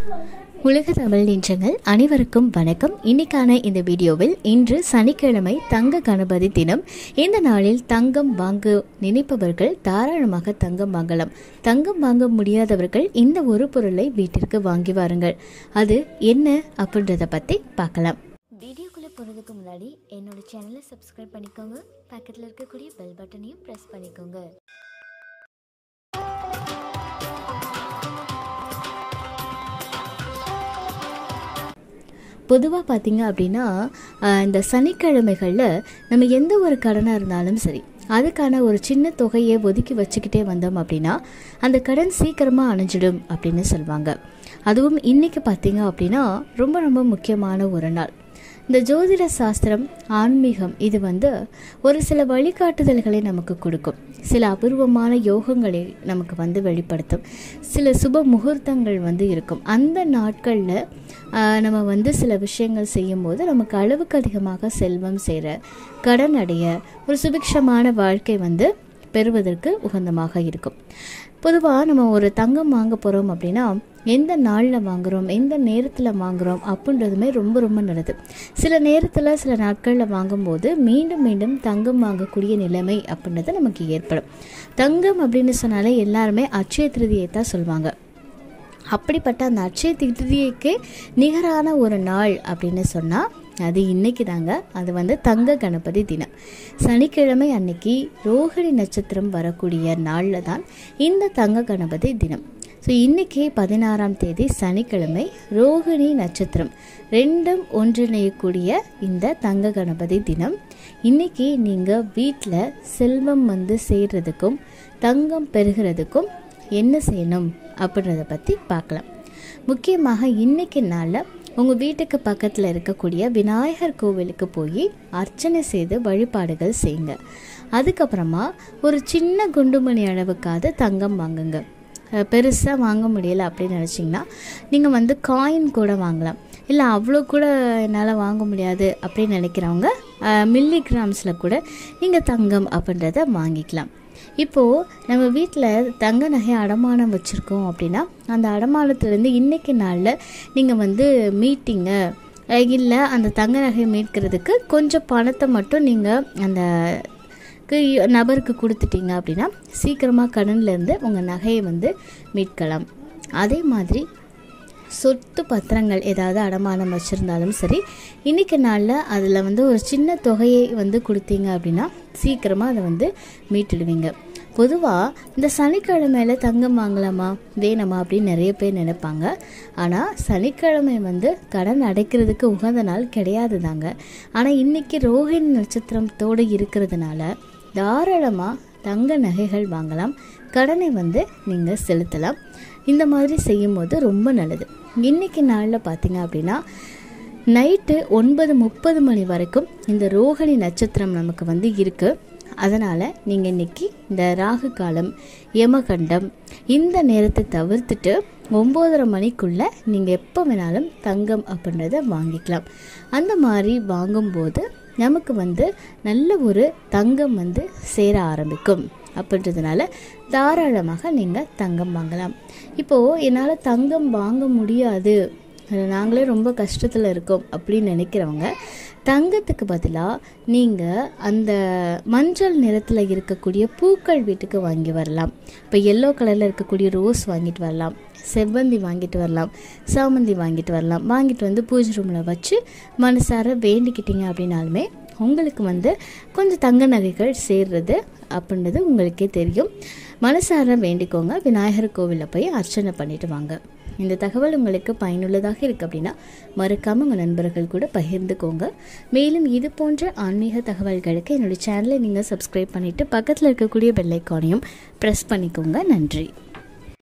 உலக தமிழ் நின்றங்கள் அனைவருக்கும் வணக்கம் இன்னைக்கான இந்த வீடியோவில் இன்று சனிக்கிழமை தங்க கணபதி தினம் இந்த நாளில் தங்கம் வாங்க நினைப்பவர்கள் தாராளமாக தங்கம் வாங்கலாம் தங்கம் வாங்க முடியாதவர்கள் இந்த ஒரு பொருளை வீட்டிற்கு வாங்கி வாருங்கள் அது என்ன அப்படின்றத பற்றி பார்க்கலாம் வீடியோக்குள்ளே போகிறதுக்கு முன்னாடி என்னோட சேனலை சப்ஸ்கிரைப் பண்ணிக்கோங்க பக்கத்தில் இருக்கக்கூடிய பெல் பட்டனையும் ப்ரெஸ் பண்ணிக்கோங்க பொதுவாக பார்த்தீங்க அப்படின்னா ஆஹ், இந்த சனிக்கிழமைகளில் நம்ம எந்த ஒரு கடனாக இருந்தாலும் சரி அதுக்கான ஒரு சின்ன தொகையை ஒதுக்கி வச்சுக்கிட்டே வந்தோம் அப்படின்னா அந்த கடன் சீக்கிரமாக அணைஞ்சிடும் அப்படின்னு சொல்லுவாங்க அதுவும் இன்றைக்கி பார்த்தீங்க அப்படின்னா ரொம்ப ரொம்ப முக்கியமான ஒரு நாள் இந்த ஜோதிட சாஸ்திரம் ஆன்மீகம் இது வந்து ஒரு சில வழிகாட்டுதல்களை நமக்கு கொடுக்கும் சில அபூர்வமான யோகங்களை நமக்கு வந்து வெளிப்படுத்தும் சில சுப முகூர்த்தங்கள் வந்து இருக்கும் அந்த நாட்களில் நம்ம வந்து சில விஷயங்கள் செய்யும்போது நமக்கு அளவுக்கு அதிகமாக செல்வம் சேர கடன் அடைய ஒரு சுபிக்ஷமான வாழ்க்கை வந்து பெறுவதற்கு உகந்தமாக இருக்கும் பொதுவாக நம்ம ஒரு தங்கம் வாங்க போகிறோம் அப்படின்னா எந்த நாளில் வாங்குகிறோம் எந்த நேரத்தில் வாங்குகிறோம் அப்படின்றதுமே ரொம்ப ரொம்ப நல்லது சில நேரத்தில் சில நாட்களில் வாங்கும்போது மீண்டும் மீண்டும் தங்கம் வாங்கக்கூடிய நிலைமை அப்படின்றது நமக்கு ஏற்படும் தங்கம் அப்படின்னு சொன்னாலே எல்லாருமே அட்சய திருதியை தான் சொல்லுவாங்க அப்படிப்பட்ட அந்த அட்சய திருதியைக்கு நிகரான ஒரு நாள் அப்படின்னு சொன்னால் அது இன்னைக்கு தாங்க அது வந்து தங்க கணபதி தினம் சனிக்கிழமை அன்னைக்கு ரோகிணி நட்சத்திரம் வரக்கூடிய நாளில் தான் இந்த தங்க கணபதி தினம் ஸோ இன்னைக்கு பதினாறாம் தேதி சனிக்கிழமை ரோகிணி நட்சத்திரம் ரெண்டும் ஒன்றிணையக்கூடிய இந்த தங்க கணபதி தினம் இன்னைக்கு நீங்கள் வீட்டில் செல்வம் வந்து சேர்றதுக்கும் தங்கம் பெறுகிறதுக்கும் என்ன செய்யணும் அப்படின்றத பற்றி பார்க்கலாம் முக்கியமாக இன்னைக்கு நாளில் உங்கள் வீட்டுக்கு பக்கத்தில் இருக்கக்கூடிய விநாயகர் கோவிலுக்கு போய் அர்ச்சனை செய்து வழிபாடுகள் செய்யுங்க அதுக்கப்புறமா ஒரு சின்ன குண்டுமணி அளவுக்காவது தங்கம் வாங்குங்க பெருசாக வாங்க முடியலை அப்படின்னு நினச்சிங்கன்னா நீங்கள் வந்து காயின் கூட வாங்கலாம் இல்லை அவ்வளோ கூட என்னால் வாங்க முடியாது அப்படின்னு நினைக்கிறவங்க மில்லி கிராம்ஸில் கூட நீங்கள் தங்கம் அப்படின்றத வாங்கிக்கலாம் இப்போது நம்ம வீட்டில் தங்க நகை அடமானம் வச்சுருக்கோம் அப்படின்னா அந்த அடமானத்துலேருந்து இன்றைக்கி நாளில் நீங்கள் வந்து மீட்டிங்க இல்லை அந்த தங்க நகை மீட்கிறதுக்கு கொஞ்சம் பணத்தை மட்டும் நீங்கள் அந்த க்கு- நபருக்கு கொடுத்துட்டீங்க அப்படின்னா சீக்கிரமாக கடன்லேருந்து உங்கள் நகையை வந்து மீட்கலாம் அதே மாதிரி சொத்து பத்திரங்கள் ஏதாவது அடமானம் வச்சுருந்தாலும் சரி இன்றைக்கி நாளில் அதில் வந்து ஒரு சின்ன தொகையை வந்து கொடுத்தீங்க அப்படின்னா சீக்கிரமாக அதை வந்து மீட்டுடுவீங்க பொதுவாக இந்த சனிக்கிழமையில தங்கம் வாங்கலாமா வேணாமா அப்படின்னு நிறைய பேர் நினைப்பாங்க ஆனால் சனிக்கிழமை வந்து கடன் அடைக்கிறதுக்கு உகந்த நாள் கிடையாது தாங்க ஆனால் இன்றைக்கி ரோஹிணி நட்சத்திரத்தோடு இருக்கிறதுனால தாராளமாக தங்க நகைகள் வாங்கலாம் கடனை வந்து நீங்கள் செலுத்தலாம் இந்த மாதிரி செய்யும்போது ரொம்ப நல்லது இன்றைக்கி நாளில் பார்த்தீங்க அப்படின்னா நைட்டு ஒன்பது முப்பது மணி வரைக்கும் இந்த ரோகிணி நட்சத்திரம் நமக்கு வந்து இருக்குது அதனால் நீங்கள் இன்னைக்கு இந்த ராகு காலம் யமகண்டம் இந்த நேரத்தை தவிர்த்துட்டு ஒம்போதரை மணிக்குள்ளே நீங்கள் எப்போ வேணாலும் தங்கம் அப்படின்றத வாங்கிக்கலாம் அந்த மாதிரி வாங்கும்போது நமக்கு வந்து நல்ல ஒரு தங்கம் வந்து சேர ஆரம்பிக்கும் அப்படின்றதுனால தாராளமாக நீங்கள் தங்கம் வாங்கலாம் இப்போது என்னால் தங்கம் வாங்க முடியாது நாங்களே ரொம்ப கஷ்டத்தில் இருக்கோம் அப்படின்னு நினைக்கிறவங்க தங்கத்துக்கு பதிலாக நீங்கள் அந்த மஞ்சள் நிறத்தில் இருக்கக்கூடிய பூக்கள் வீட்டுக்கு வாங்கி வரலாம் இப்போ எல்லோ கலரில் இருக்கக்கூடிய ரோஸ் வாங்கிட்டு வரலாம் செவ்வந்தி வாங்கிட்டு வரலாம் சாமந்தி வாங்கிட்டு வரலாம் வாங்கிட்டு வந்து பூஜை ரூமில் வச்சு மனசார வேண்டிக்கிட்டீங்க அப்படின்னாலுமே உங்களுக்கு வந்து கொஞ்சம் தங்க நகைகள் சேர்றது அப்படின்றது உங்களுக்கே தெரியும் மனசார வேண்டிக்கோங்க விநாயகர் கோவிலில் போய் அர்ச்சனை பண்ணிட்டு வாங்க இந்த தகவல் உங்களுக்கு பயனுள்ளதாக இருக்குது அப்படின்னா மறக்காமல் உங்கள் நண்பர்கள் கூட பகிர்ந்துக்கோங்க மேலும் இது போன்ற ஆன்மீக தகவல்களுக்கு என்னுடைய சேனலை நீங்கள் சப்ஸ்கிரைப் பண்ணிவிட்டு பக்கத்தில் இருக்கக்கூடிய பெல் ஐக்கானையும் ப்ரெஸ் பண்ணிக்கோங்க நன்றி